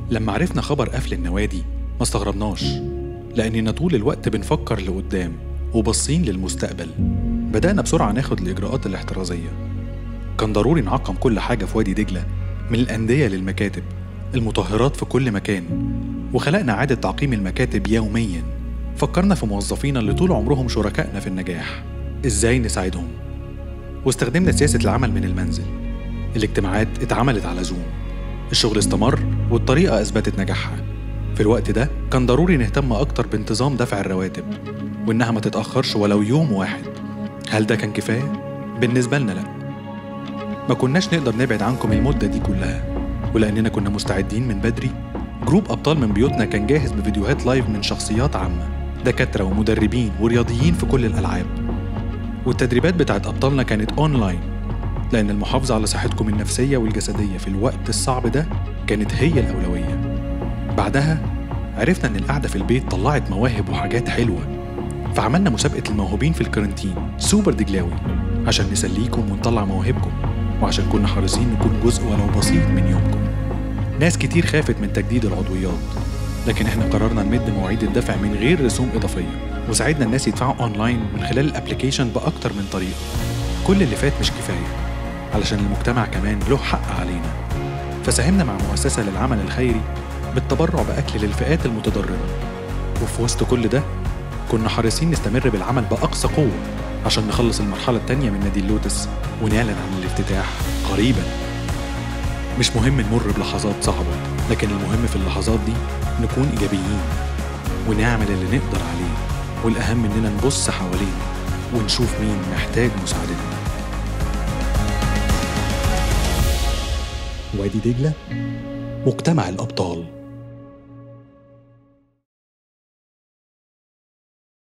لما عرفنا خبر قفل النوادي ما استغربناش لأننا طول الوقت بنفكر لقدام وبصين للمستقبل بدأنا بسرعة ناخد الإجراءات الاحترازية كان ضروري نعقم كل حاجة في وادي دجلة من الأندية للمكاتب المطهرات في كل مكان وخلقنا عادة تعقيم المكاتب يوميا فكرنا في موظفينا اللي طول عمرهم شركائنا في النجاح ازاي نساعدهم واستخدمنا سياسة العمل من المنزل الاجتماعات اتعملت على زوم الشغل استمر والطريقة أثبتت نجاحها في الوقت ده كان ضروري نهتم أكتر بانتظام دفع الرواتب وإنها ما تتأخرش ولو يوم واحد هل ده كان كفاية؟ بالنسبة لنا لأ ما كناش نقدر نبعد عنكم المدة دي كلها ولأننا كنا مستعدين من بدري جروب أبطال من بيوتنا كان جاهز بفيديوهات لايف من شخصيات عامة دكاترة ومدربين ورياضيين في كل الألعاب والتدريبات بتاعت أبطالنا كانت أونلاين لأن المحافظة على صحتكم النفسية والجسدية في الوقت الصعب ده كانت هي الأولوية بعدها عرفنا إن القعدة في البيت طلعت مواهب وحاجات حلوة فعملنا مسابقة الموهوبين في الكارنتين سوبر دجلاوي عشان نسليكم ونطلع مواهبكم وعشان كنا حريصين نكون جزء ولو بسيط من يومكم ناس كتير خافت من تجديد العضويات لكن احنا قررنا نمد مواعيد الدفع من غير رسوم إضافية وساعدنا الناس يدفعوا أونلاين من خلال الأبليكيشن بأكتر من طريقة كل اللي فات مش كفاية علشان المجتمع كمان له حق علينا فساهمنا مع مؤسسة للعمل الخيري بالتبرع بأكل للفئات المتضررة وفي وسط كل ده كنا حريصين نستمر بالعمل بأقصى قوة عشان نخلص المرحلة التانية من نادي اللوتس ونعلن عن الافتتاح قريبا مش مهم نمر بلحظات صعبة لكن المهم في اللحظات دي نكون إيجابيين ونعمل اللي نقدر عليه والأهم إننا نبص حوالينا ونشوف مين محتاج مساعدتنا وادي دجلة مجتمع الأبطال